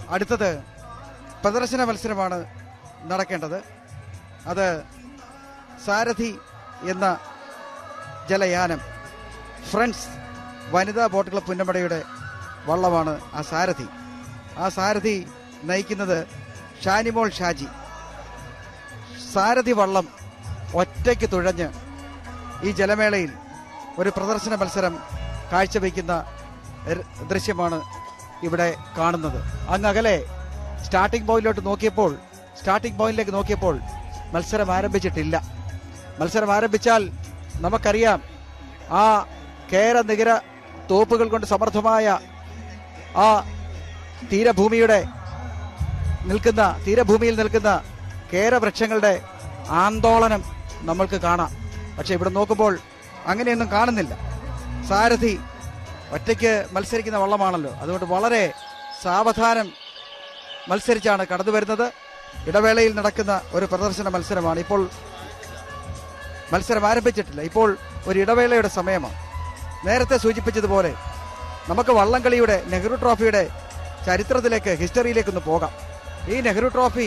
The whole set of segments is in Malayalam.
അടുത്തത് പ്രദർശന മത്സരമാണ് നടക്കേണ്ടത് അത് സാരഥി എന്ന ജലയാനം ഫ്രണ്ട്സ് വനിതാ ബോട്ട് ക്ലബ് പുന്നമടയുടെ വള്ളമാണ് ആ സാരഥി ആ സാരഥി നയിക്കുന്നത് ഷാനിമോൾ ഷാജി സാരഥി വള്ളം ഒറ്റയ്ക്ക് തുഴഞ്ഞ് ഈ ജലമേളയിൽ ഒരു പ്രദർശന മത്സരം കാഴ്ചവെക്കുന്ന ര- ദൃശ്യമാണ് ഇവിടെ കാണുന്നത് അങ്ങ് അകലെ സ്റ്റാർട്ടിംഗ് പോയിന്റിലോട്ട് നോക്കിയപ്പോൾ സ്റ്റാർട്ടിംഗ് പോയിന്റിലേക്ക് നോക്കിയപ്പോൾ മത്സരം ആരംഭിച്ചിട്ടില്ല മത്സരം ആരംഭിച്ചാൽ നമുക്കറിയാം ആ കേര നികര തോപ്പുകൾ കൊണ്ട് സമർത്ഥമായ ആ തീരഭൂമിയുടെ നിൽക്കുന്ന തീരഭൂമിയിൽ നിൽക്കുന്ന കേരവൃക്ഷങ്ങളുടെ ആന്തോളനം നമ്മൾക്ക് കാണാം പക്ഷെ ഇവിടെ നോക്കുമ്പോൾ അങ്ങനെയൊന്നും കാണുന്നില്ല സാരഥി ഒറ്റയ്ക്ക് മത്സരിക്കുന്ന വള്ളമാണല്ലോ അതുകൊണ്ട് വളരെ സാവധാനം മത്സരിച്ചാണ് കടന്നു വരുന്നത് ഇടവേളയിൽ നടക്കുന്ന ഒരു പ്രദർശന മത്സരമാണ് ഇപ്പോൾ മത്സരം ആരംഭിച്ചിട്ടില്ല ഇപ്പോൾ ഒരു ഇടവേളയുടെ സമയമാണ് നേരത്തെ സൂചിപ്പിച്ചതുപോലെ നമുക്ക് വള്ളംകളിയുടെ നെഹ്റു ട്രോഫിയുടെ ചരിത്രത്തിലേക്ക് ഹിസ്റ്ററിയിലേക്ക് ഒന്ന് പോകാം ഈ നെഹ്റു ട്രോഫി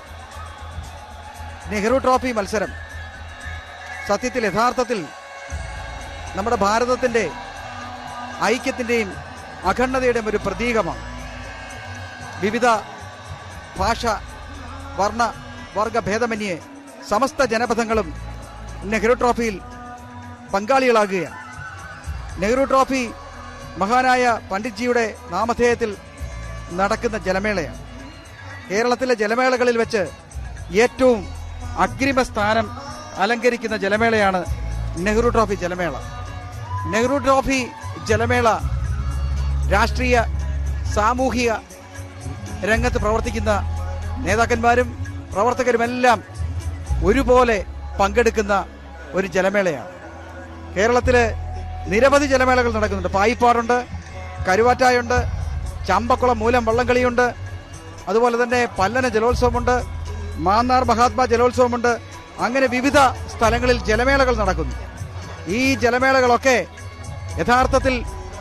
നെഹ്റു ട്രോഫി മത്സരം സത്യത്തിൽ യഥാർത്ഥത്തിൽ നമ്മുടെ ഭാരതത്തിന്റെ ഐക്യത്തിന്റെയും അഖണ്ഡതയുടെയും ഒരു പ്രതീകമാണ് വിവിധ ഭാഷ വർണ്ണ വർഗ ഭേദമന്യേ സമസ്ത ജനപഥങ്ങളും നെഹ്റു ട്രോഫിയിൽ പങ്കാളികളാകുകയാണ് നെഹ്റു ട്രോഫി മഹാനായ പണ്ഡിറ്റ്ജിയുടെ നാമധേയത്തിൽ നടക്കുന്ന ജലമേളയാണ് കേരളത്തിലെ ജലമേളകളിൽ വെച്ച് ഏറ്റവും അഗ്രിമ സ്ഥാനം അലങ്കരിക്കുന്ന ജലമേളയാണ് നെഹ്റു ട്രോഫി ജലമേള നെഹ്റു ട്രോഫി ജലമേള രാഷ്ട്രീയ സാമൂഹിക രംഗത്ത് പ്രവർത്തിക്കുന്ന നേതാക്കന്മാരും പ്രവർത്തകരുമെല്ലാം ഒരുപോലെ പങ്കെടുക്കുന്ന ഒരു ജലമേളയാണ് കേരളത്തില് നിരവധി ജലമേളകൾ നടക്കുന്നുണ്ട് പായിപ്പാടുണ്ട് കരുവാറ്റായുണ്ട് ചമ്പക്കുളം മൂലം വള്ളംകളിയുണ്ട് അതുപോലെ തന്നെ പല്ലന ജലോത്സവമുണ്ട് മാന്നാർ മഹാത്മാ ജലോത്സവമുണ്ട് അങ്ങനെ വിവിധ സ്ഥലങ്ങളിൽ ജലമേളകൾ നടക്കുന്നു ഈ ജലമേളകളൊക്കെ യഥാർത്ഥത്തിൽ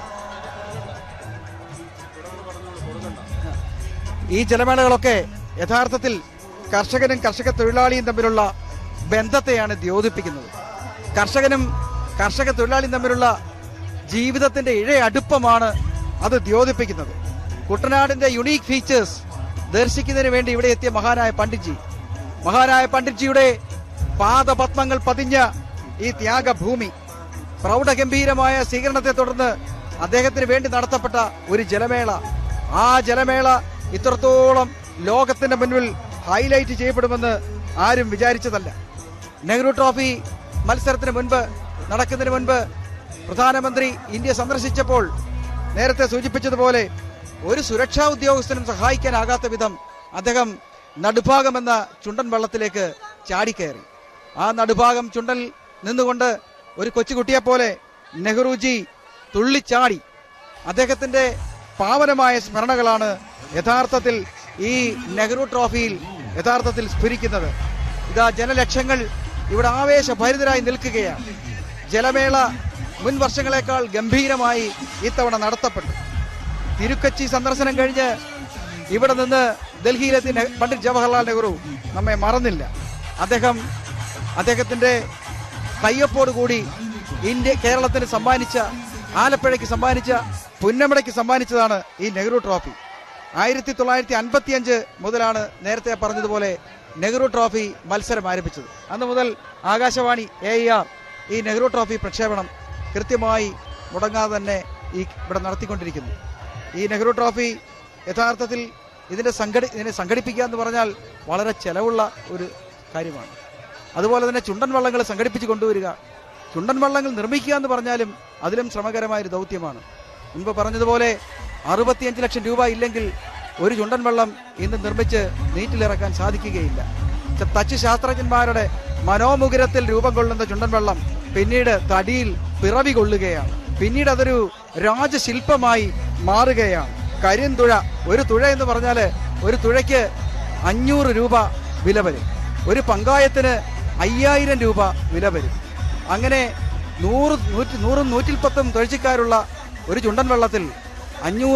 ഈ ജലമേളകളൊക്കെ യഥാർത്ഥത്തിൽ കർഷകനും കർഷക തൊഴിലാളിയും തമ്മിലുള്ള ബന്ധത്തെയാണ് ദ്യോതിപ്പിക്കുന്നത് കർഷകനും കർഷക തൊഴിലാളിയും തമ്മിലുള്ള ജീവിതത്തിന്റെ ഇഴ അടുപ്പമാണ് അത് ദ്യോതിപ്പിക്കുന്നത് കുട്ടനാടിന്റെ യുണീക്ക് ഫീച്ചേഴ്സ് ദർശിക്കുന്നതിന് വേണ്ടി ഇവിടെ എത്തിയ മഹാനായ പണ്ഡിറ്റ്ജി മഹാനായ പണ്ഡിറ്റ്ജിയുടെ പാദപത്മങ്ങൾ പതിഞ്ഞ ഈ ത്യാഗഭൂമി പ്രൗഢഗംഭീരമായ സ്വീകരണത്തെ തുടർന്ന് അദ്ദേഹത്തിന് വേണ്ടി നടത്തപ്പെട്ട ഒരു ജലമേള ആ ജലമേള ഇത്രത്തോളം ലോകത്തിന്റെ മുന്നിൽ ഹൈലൈറ്റ് ചെയ്യപ്പെടുമെന്ന് ആരും വിചാരിച്ചതല്ല നെഹ്റു ട്രോഫി മത്സരത്തിന് മുൻപ് നടക്കുന്നതിന് മുൻപ് പ്രധാനമന്ത്രി ഇന്ത്യ സന്ദർശിച്ചപ്പോൾ നേരത്തെ സൂചിപ്പിച്ചതുപോലെ ഒരു സുരക്ഷാ ഉദ്യോഗസ്ഥനും സഹായിക്കാനാകാത്ത വിധം അദ്ദേഹം നടുഭാഗം എന്ന ചുണ്ടൻ വള്ളത്തിലേക്ക് ചാടിക്കയറി ആ നടുഭാഗം ചുണ്ടൽ നിന്നുകൊണ്ട് ഒരു കൊച്ചുകുട്ടിയെ പോലെ നെഹ്റുജി തുള്ളിച്ചാടി അദ്ദേഹത്തിന്റെ പാവനമായ സ്മരണകളാണ് യഥാർത്ഥത്തിൽ ഈ നെഹ്റു ട്രോഫിയിൽ യഥാർത്ഥത്തിൽ സ്ഫുരിക്കുന്നത് ഇതാ ജനലക്ഷങ്ങൾ ഇവിടെ ആവേശഭരിതരായി നിൽക്കുകയാണ് ജലമേള മുൻ വർഷങ്ങളെക്കാൾ ഗംഭീരമായി ഇത്തവണ നടത്തപ്പെട്ടു തിരുക്കച്ചി സന്ദർശനം കഴിഞ്ഞ് ഇവിടെ നിന്ന് ഡൽഹിയിലെത്തി നെ- പണ്ഡിറ്റ് ജവഹർലാൽ നെഹ്റു നമ്മെ മറന്നില്ല അദ്ദേഹം അദ്ദേഹത്തിന്റെ കയ്യൊപ്പോടുകൂടി ഇന്ത്യ കേരളത്തിന് സമ്മാനിച്ച ആലപ്പുഴയ്ക്ക് സമ്മാനിച്ച പുന്നമടയ്ക്ക് സമ്മാനിച്ചതാണ് ഈ നെഹ്റു ട്രോഫി ആയിരത്തി തൊള്ളായിരത്തി അൻപത്തിയഞ്ച് മുതലാണ് നേരത്തെ പറഞ്ഞതുപോലെ നെഹ്റു ട്രോഫി മത്സരം ആരംഭിച്ചത് അന്ന് മുതൽ ആകാശവാണി എ ആർ ഈ നെഹ്റു ട്രോഫി പ്രക്ഷേപണം കൃത്യമായി മുടങ്ങാതെ തന്നെ ഈ ഇവിടെ നടത്തിക്കൊണ്ടിരിക്കുന്നു ഈ നെഹ്റു ട്രോഫി യഥാർത്ഥത്തിൽ ഇതിന്റെ സംഘടി ഇതിനെ സംഘടിപ്പിക്കുക എന്ന് പറഞ്ഞാൽ വളരെ ചെലവുള്ള ഒരു കാര്യമാണ് അതുപോലെ തന്നെ ചുണ്ടൻ വള്ളങ്ങൾ സംഘടിപ്പിച്ച് കൊണ്ടുവരിക ചുണ്ടൻ വള്ളങ്ങൾ നിർമ്മിക്കുക എന്ന് പറഞ്ഞാലും അതിലും ശ്രമകരമായ ഒരു ദൗത്യമാണ് മുൻപ് പറഞ്ഞതുപോലെ അറുപത്തിയഞ്ച് ലക്ഷം രൂപ ഇല്ലെങ്കിൽ ഒരു ചുണ്ടൻ വള്ളം ഇന്ന് നിർമ്മിച്ച് നീറ്റിലിറക്കാൻ സാധിക്കുകയില്ല ച- തച്ച് ശാസ്ത്രജ്ഞന്മാരുടെ മനോമുകുരത്തിൽ രൂപം കൊള്ളുന്ന ചുണ്ടൻ വെള്ളം പിന്നീട് തടിയിൽ പിറവി കൊള്ളുകയാണ് പിന്നീട് അതൊരു രാജശില്പമായി മാറുകയാണ് കരിന്തുഴ ഒരു തുഴ എന്ന് പറഞ്ഞാല് ഒരു തുഴയ്ക്ക് അഞ്ഞൂറ് രൂപ വില വരും ഒരു പങ്കായത്തിന് അയ്യായിരം രൂപ വില വരും അങ്ങനെ നൂറ് നൂറ്റി നൂറും നൂറ്റിൽപ്പത്തും തൊഴിച്ചിക്കാരുള്ള ഒരു ചുണ്ടൻ വെള്ളത്തിൽ അഞ്ഞൂറ്